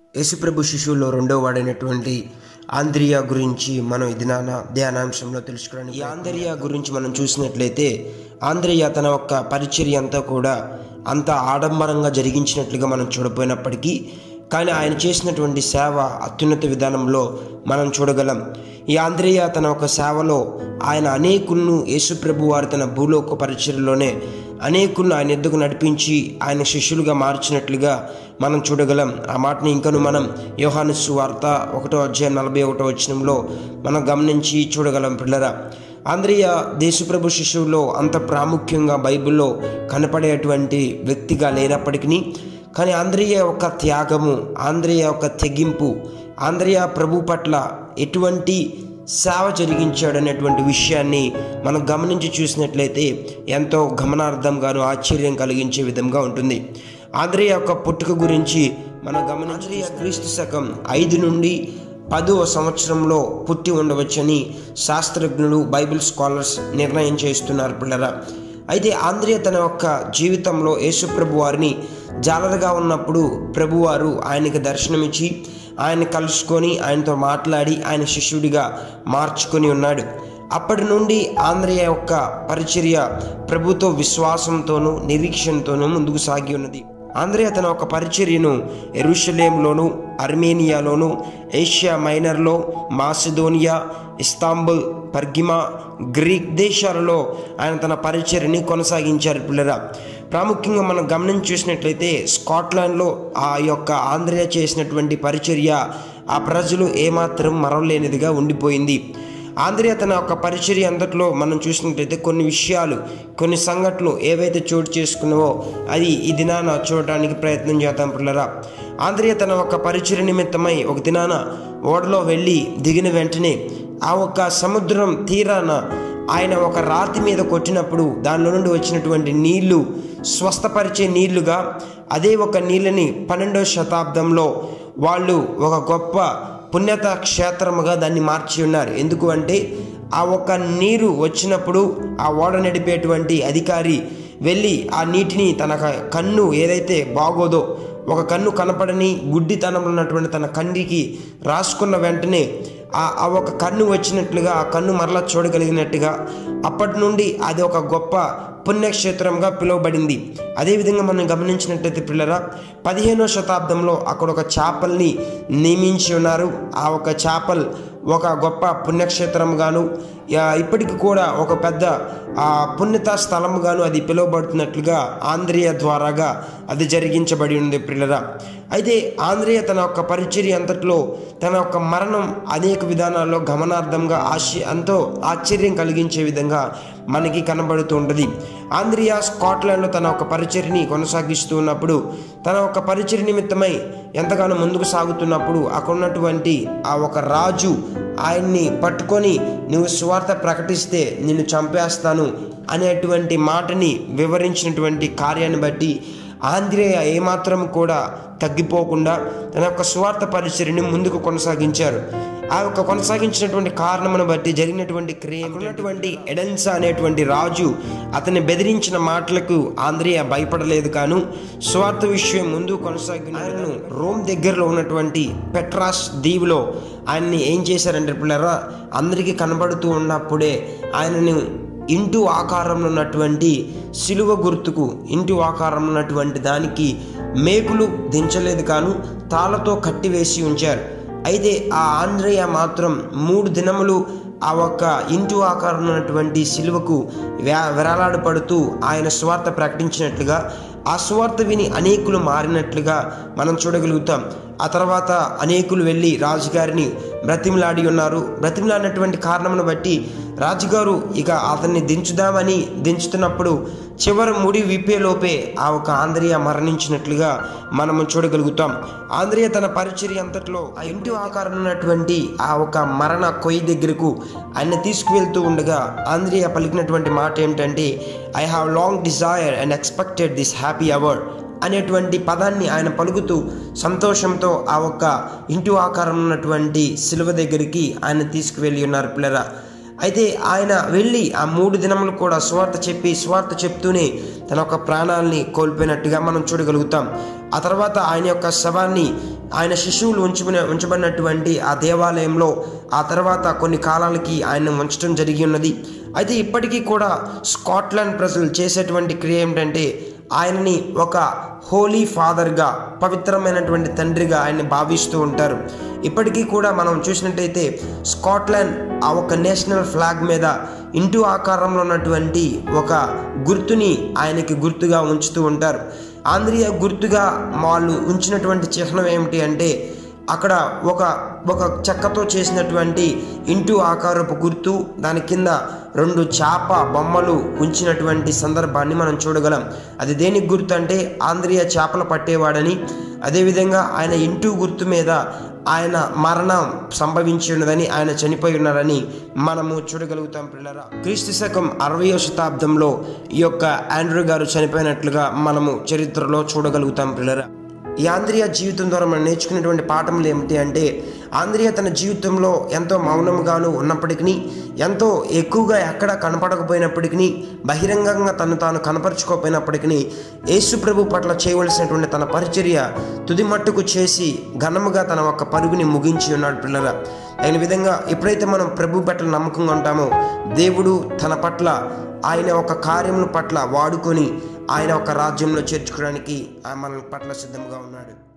యేసుప్రభు శిశువులో రెండో వాడైనటువంటి ఆంద్రియా గురించి మనం ఇది నాన్న ధ్యానాంశంలో తెలుసుకోవడానికి ఈ ఆంద్రియా గురించి మనం చూసినట్లయితే ఆంద్రియా తన యొక్క పరిచర్య అంతా కూడా అంత ఆడంబరంగా జరిగించినట్లుగా మనం చూడపోయినప్పటికీ కానీ ఆయన చేసినటువంటి సేవ అత్యున్నత విధానంలో మనం చూడగలం ఈ ఆంద్రేయ తన ఒక సేవలో ఆయన అనేకులను యేసుప్రభు వారు తన భూలోక పరిచర్యలోనే అనేకులను ఆయన ఎద్దుకు నడిపించి ఆయన శిష్యులుగా మార్చినట్లుగా మనం చూడగలం ఆ మాటని ఇంకను మనం యోహాను వార్త ఒకటో అధ్యాయం నలభై ఒకటో వచనంలో మనం గమనించి చూడగలం పిల్లరా ఆంధ్రియ దేశప్రభు శిశువులో అంత ప్రాముఖ్యంగా బైబిల్లో కనపడేటువంటి వ్యక్తిగా లేనప్పటికీ కానీ ఆంధ్రియ యొక్క త్యాగము ఆంధ్రియ యొక్క తెగింపు ఆంధ్రియ ప్రభు పట్ల ఎటువంటి సేవ జరిగించాడు అనేటువంటి విషయాన్ని మనం గమనించి చూసినట్లయితే ఎంతో గమనార్థంగాను ఆశ్చర్యం కలిగించే విధంగా ఉంటుంది ఆంధ్రియ యొక్క పుట్టుక గురించి మనం గమనించి క్రీస్తు శకం ఐదు నుండి పదవ సంవత్సరంలో పుట్టి ఉండవచ్చని శాస్త్రజ్ఞులు బైబిల్ స్కాలర్స్ నిర్ణయం చేస్తున్నారు పిల్లరా అయితే ఆంధ్రియ తన యొక్క జీవితంలో యేసుప్రభు వారిని జాలరగా ఉన్నప్పుడు ప్రభువారు ఆయనకి దర్శనమిచ్చి ఆయన కలుసుకొని ఆయనతో మాట్లాడి ఆయన శిష్యుడిగా మార్చుకొని ఉన్నాడు అప్పటి నుండి ఆంధ్రయ యొక్క పరిచర్య ప్రభుతో విశ్వాసంతోనూ నిరీక్షణతోనూ ముందుకు సాగి ఉన్నది ఆంధ్రయ తన ఒక పరిచర్యను ఎరుషలేంలోను అర్మేనియాలోను ఏషియా మైనర్లో మాసిదోనియా ఇస్తాంబుల్ పర్గిమా గ్రీక్ దేశాలలో ఆయన తన పరిచర్యని కొనసాగించారు పిల్లరా ప్రాముఖ్యంగా మనం గమనించి చూసినట్లయితే స్కాట్లాండ్లో ఆ యొక్క ఆంధ్రయ చేసినటువంటి పరిచర్య ఆ ప్రజలు ఏమాత్రం మరవలేనిదిగా ఉండిపోయింది ఆంధ్రయ తన యొక్క పరిచర్య అంతట్లో మనం చూసినట్లయితే కొన్ని విషయాలు కొన్ని సంఘటనలు ఏవైతే చోటు చేసుకున్నావో అది ఈ దినాన చూడటానికి ప్రయత్నం చేద్దాం పిల్లరా ఆంధ్రయ తన ఒక పరిచర్య నిమిత్తమై ఒక దినాన ఓడలో వెళ్ళి దిగిన వెంటనే ఆ ఒక్క సముద్రం తీరాన ఆయన ఒక రాతి మీద కొట్టినప్పుడు దానిలో నుండి వచ్చినటువంటి నీళ్లు స్వస్థపరిచే నీళ్లుగా అదే ఒక నీళ్ళని పన్నెండవ శతాబ్దంలో వాళ్ళు ఒక గొప్ప పుణ్యత క్షేత్రముగా దాన్ని మార్చి ఉన్నారు ఎందుకు అంటే ఆ ఒక నీరు వచ్చినప్పుడు ఆ ఓడ నడిపేటువంటి అధికారి వెళ్ళి ఆ నీటిని తన కన్ను ఏదైతే బాగోదో ఒక కన్ను కనపడని గుడ్డితనంలో ఉన్నటువంటి తన కండికి రాసుకున్న వెంటనే ఆ ఒక కన్ను వచ్చినట్లుగా ఆ కన్ను మరలా చూడగలిగినట్టుగా అప్పటి నుండి అది ఒక గొప్ప పుణ్యక్షేత్రంగా పిలువబడింది అదేవిధంగా మనం గమనించినట్లయితే పిల్లరా పదిహేనో శతాబ్దంలో అక్కడ ఒక చేపల్ని నియమించి ఉన్నారు ఆ ఒక చేపల్ ఒక గొప్ప పుణ్యక్షేత్రంగాను ఇప్పటికి కూడా ఒక పెద్ద పుణ్యత స్థలంగాను అది పిలువబడుతున్నట్లుగా ఆంధ్రియ ద్వారాగా అది జరిగించబడి ఉంది పిల్లరా అయితే ఆంధ్రియ తన యొక్క పరిచర్య అంతట్లో తన యొక్క మరణం అనేక విధానాల్లో గమనార్థంగా ఆశ్చర్య ఎంతో ఆశ్చర్యం కలిగించే విధంగా మనకి కనబడుతూ ఉంటుంది ఆంధ్రియా స్కాట్లాండ్లో తన ఒక పరిచర్ని కొనసాగిస్తూ ఉన్నప్పుడు తన ఒక పరిచర్ నిమిత్తమై ఎంతగానో ముందుకు సాగుతున్నప్పుడు అక్కడ ఉన్నటువంటి ఆ ఒక రాజు ఆయన్ని పట్టుకొని నువ్వు స్వార్థ ప్రకటిస్తే నిన్ను చంపేస్తాను అనేటువంటి మాటని వివరించినటువంటి కార్యాన్ని బట్టి ఆంధ్రేయ ఏమాత్రం కూడా తగ్గిపోకుండా తన యొక్క స్వార్థ పరిచర్ని ముందుకు కొనసాగించారు ఆ యొక్క కొనసాగించినటువంటి కారణమును బట్టి జరిగినటువంటి క్రియ ఉన్నటువంటి ఎడెన్సా అనేటువంటి రాజు అతన్ని బెదిరించిన మాటలకు ఆంధ్రియ భయపడలేదు కాను స్వార్థ విషయం ముందు కొనసాగిన ఆయనను రోమ్ దగ్గరలో ఉన్నటువంటి పెట్రాస్ దీవులో ఆయన్ని ఏం చేశారంటే పిల్లరా అందరికీ కనబడుతూ ఉన్నప్పుడే ఆయనను ఇంటు ఆకారంలో ఉన్నటువంటి సిలువ గుర్తుకు ఇంటి ఆకారంలో ఉన్నటువంటి దానికి మేకులు దించలేదు కాను తాళతో కట్టివేసి ఉంచారు అయితే ఆ ఆంధ్రయ్య మాత్రం మూడు దినములు ఆ ఒక్క ఇంటి ఆకారం ఉన్నటువంటి సిలువకు వేలాడపడుతూ ఆయన స్వార్థ ప్రకటించినట్లుగా ఆ స్వార్థ విని అనేకులు మారినట్లుగా మనం చూడగలుగుతాం ఆ తర్వాత అనేకులు వెళ్ళి రాజుగారిని బ్రతిమలాడి ఉన్నారు బ్రతిమలాడినటువంటి కారణమును బట్టి రాజుగారు ఇక అతన్ని దించుదామని దించుతున్నప్పుడు చివరి ముడి విప్పేలోపే ఆ ఒక ఆంధ్రియ మరణించినట్లుగా మనము చూడగలుగుతాం ఆంధ్రియ తన పరిచర్య అంతట్లో ఆ ఇంటి ఆకారం ఉన్నటువంటి ఆ ఒక మరణ కొయ్యి దగ్గరకు ఆయన తీసుకువెళ్తూ ఉండగా ఆంధ్రియ పలికినటువంటి మాట ఏమిటంటే I have long desire and expected this happy hour అనేటువంటి పదాన్ని ఆయన పలుకుతూ సంతోషంతో ఆ ఒక్క ఇంటి ఆకారం ఉన్నటువంటి శిలువ దగ్గరికి ఆయన తీసుకువెళ్ళి ఉన్నారు పిల్లరా అయితే ఆయన వెళ్ళి ఆ మూడు దినములు కూడా స్వార్థ చెప్పి స్వార్థ చెప్తూనే తన యొక్క ప్రాణాలని కోల్పోయినట్టుగా మనం చూడగలుగుతాం ఆ తర్వాత ఆయన యొక్క శవాన్ని ఆయన శిశువులు ఉంచుకునే ఉంచబడినటువంటి ఆ దేవాలయంలో ఆ తర్వాత కొన్ని కాలాలకి ఆయన ఉంచడం జరిగి ఉన్నది అయితే ఇప్పటికీ కూడా స్కాట్లాండ్ ప్రజలు చేసేటువంటి క్రియ ఏమిటంటే ఆయనని ఒక హోలీ ఫాదర్గా పవిత్రమైనటువంటి తండ్రిగా ఆయన్ని భావిస్తూ ఉంటారు ఇప్పటికీ కూడా మనం చూసినట్టయితే స్కాట్లాండ్ ఆ ఒక నేషనల్ ఫ్లాగ్ మీద ఇంటూ ఆకారంలో ఉన్నటువంటి ఒక గుర్తుని ఆయనకి గుర్తుగా ఉంచుతూ ఉంటారు ఆంధ్రియ గుర్తుగా వాళ్ళు ఉంచినటువంటి చిహ్నం ఏమిటి అంటే అక్కడ ఒక ఒక చెక్కతో చేసినటువంటి ఇంటూ ఆకారపు గుర్తు దాని కింద రెండు చేప బొమ్మలు ఉంచినటువంటి సందర్భాన్ని మనం చూడగలం అది దేనికి గుర్తు అంటే ఆంధ్రియ చేపలు పట్టేవాడని అదేవిధంగా ఆయన ఇంటూ గుర్తు మీద ఆయన మరణం సంభవించి ఉన్నదని ఆయన చనిపోయి ఉన్నారని మనము చూడగలుగుతాం పిల్లరా క్రీస్తు శకం అరవయో శతాబ్దంలో ఈ యొక్క ఆండ్రూ గారు చనిపోయినట్లుగా మనము చరిత్రలో చూడగలుగుతాం పిల్లరా ఈ ఆంధ్రియ జీవితం ద్వారా మనం నేర్చుకునేటువంటి పాఠములు ఏమిటి అంటే ఆంధ్రియ తన జీవితంలో ఎంతో మౌనంగాను ఉన్నప్పటికీ ఎంతో ఎక్కువగా ఎక్కడ కనపడకపోయినప్పటికీ బహిరంగంగా తను తాను కనపరుచుకోకపోయినప్పటికీ యేసు ప్రభు పట్ల చేయవలసినటువంటి తన పరిచర్య తుది మట్టుకు చేసి ఘనముగా తన ఒక పరుగుని ముగించి ఉన్నాడు పిల్లల అయిన విధంగా ఎప్పుడైతే మనం ప్రభు పట్ల నమ్మకంగా ఉంటామో దేవుడు తన పట్ల ఆయన ఒక కార్యముల పట్ల వాడుకొని ఆయన ఒక రాజ్యంలో చేర్చుకోవడానికి మన పట్ల సిద్ధంగా ఉన్నాడు